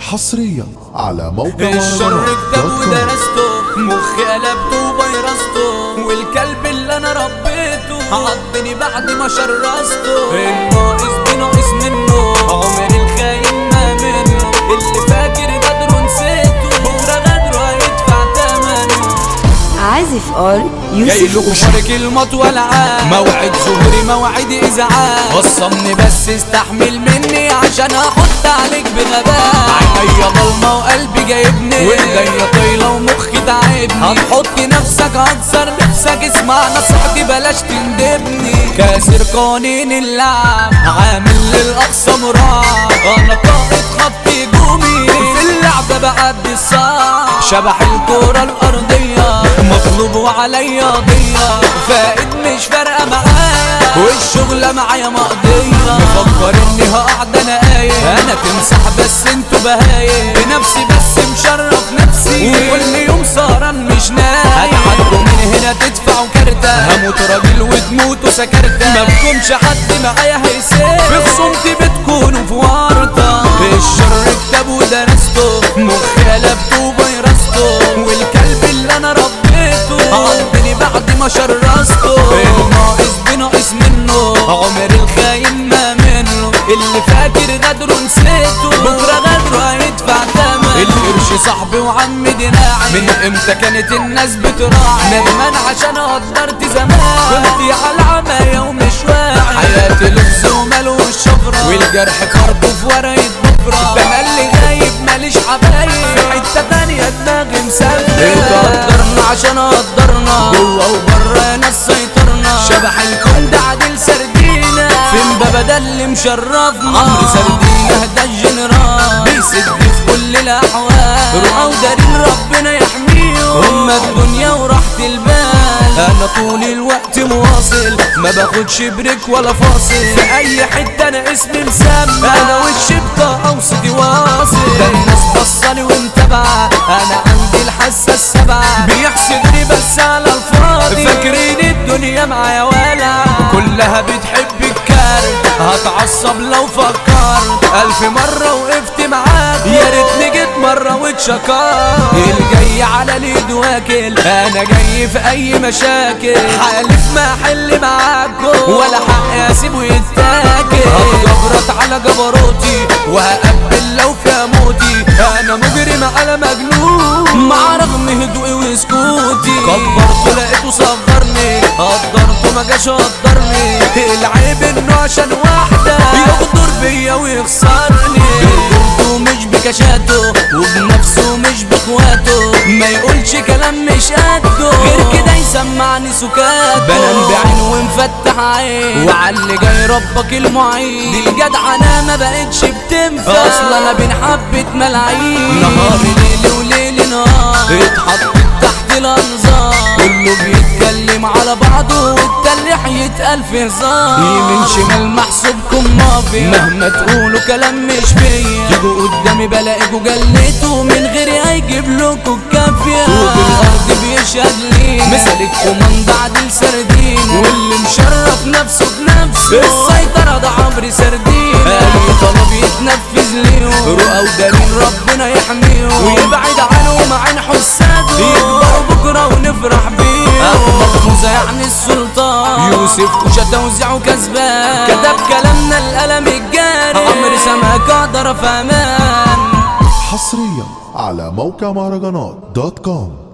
حصريا على موقع الشر مهرجانات كتاب دوت كوم. ودرسته مخي قلبته وفيرسته والكلب اللي انا ربيته عضني بعد ما شرسته الناقص بناقص منه عمر الخاين ما منه اللي فاكر غدره نسيته بكره غدره هيدفع تمنه عازف ار جاي يوسف لكم أوشا شارك المطول عام موعد ظهري موعد ازعاج وصمني بس استحمل مني عشان احط عليك بغباء عينيا ضلمه وقلبي جايبني وايديا طايله ومخي تعبني هتحط نفسك هكسر نفسك اسمع نصيحتي بلاش تندبني كاسر قوانين اللعب عامل للاقصى مراد انا قائد خط هجومي في اللعبه بعدي الصعب شبح الكوره الارضيه مطلوب وعليا قضيه فائد مش فارقه معايا والشغلة معايا مقضية مفكر اني هقعد انا قايم انا تمسح بس انتوا بهايم بنفسي بس مشرف نفسي وكل يوم سهران مش نايم هتعدوا من هنا تدفعوا كارتة هموت راجل وتموتوا سكرتة مفهومش حد معايا هيسيب في خصومتي بتكونوا في ورطة الشر كتاب ودرسته مخي قلبته وفيرسته والكلب اللي انا ربيته عضني بعد ما شرسته الناقص بناقص منه عمر الخاين ما منه اللي فاكر غدره نسيته بكره غدره هيدفع تمن القرش صاحبي وعم دراعي من امتى كانت الناس بتراعي ندمان عشان قدرت زمان كنت على عماية ومش واعي حياتي لبس وملوش شفرة والجرح فرضه في ورقة بكرة ده انا اللي غايب ماليش حبايب في حتة تانية دماغي مسافرة قدرنا عشان قدرنا جوه وبره ناس سيطرنا شبح الكون ده عادل سردينا فين بابا ده اللي مشرفنا عمرو سردينا ده الجنرال بيسد في كل الاحوال رؤى ودليل ربنا يحميهم هما الدنيا وراحة البال انا طول الوقت مواصل ما باخدش بريك ولا فاصل في اي حتة انا اسمي مسمى انا وشي بطاقة وصوتي واصل ده الناس بصلي ومتابعة انا عندي الحاسة السبعة بيحسدني بس على الفاضي فاكرين الدنيا معايا ولا كلها بتحب الكارت هتعصب لو فكرت الف مرة وقفت معاك يا ريتني جيت مرة واتشكرت الجاي على اليد واكل انا جاي في اي مشاكل حالف ما احل معاكم ولا حق اسيبه يتاكل هتجبرت على جبروتي وهقبل لو في موتي انا مجرم على مجنون مع رغم هدوئي وسكوتي كبرته لقيته صغرني قدرته ما جاش قدرني العيب انه عشان واحدة يغدر بيا ويخسرني برجولته مش بكشاته وبنفسه مش باخواته ما يقولش كلام مش قده غير كده يسمعني سكات بنام بعين ومفتح عين وعلي جاي ربك المعين دي الجدعة انا ما بقتش بتنفع اصلا انا بين حبة ملاعين نهار ليل وليل نهار اتحطت تحت الانظار كله بيتكلم على بعضه والتلح يتقال في هزار يمين شمال محسوبكم مافيا مهما تقولوا كلام مش فيا تيجوا قدامي بلاقيكوا جليتوا من غيري هيجيب لكوا الكافية وبالارض بيشهد لينا مثال الكوماند عادل سردين واللي مشرف نفسه بنفسه السيطرة ده عمري سردين اي طلب يتنفذ ليهم رؤى ودليل ربنا يحميهم ويبعد عنهم عن حساده يكبروا بكرة ونفرح بيهم أحمد موزة يعني السلطان يوسف كوشة توزيع وكسبان كتب كلامنا القلم الجاري عمرو سماك اقدر في امان حصريا على موقع مهرجانات دوت كوم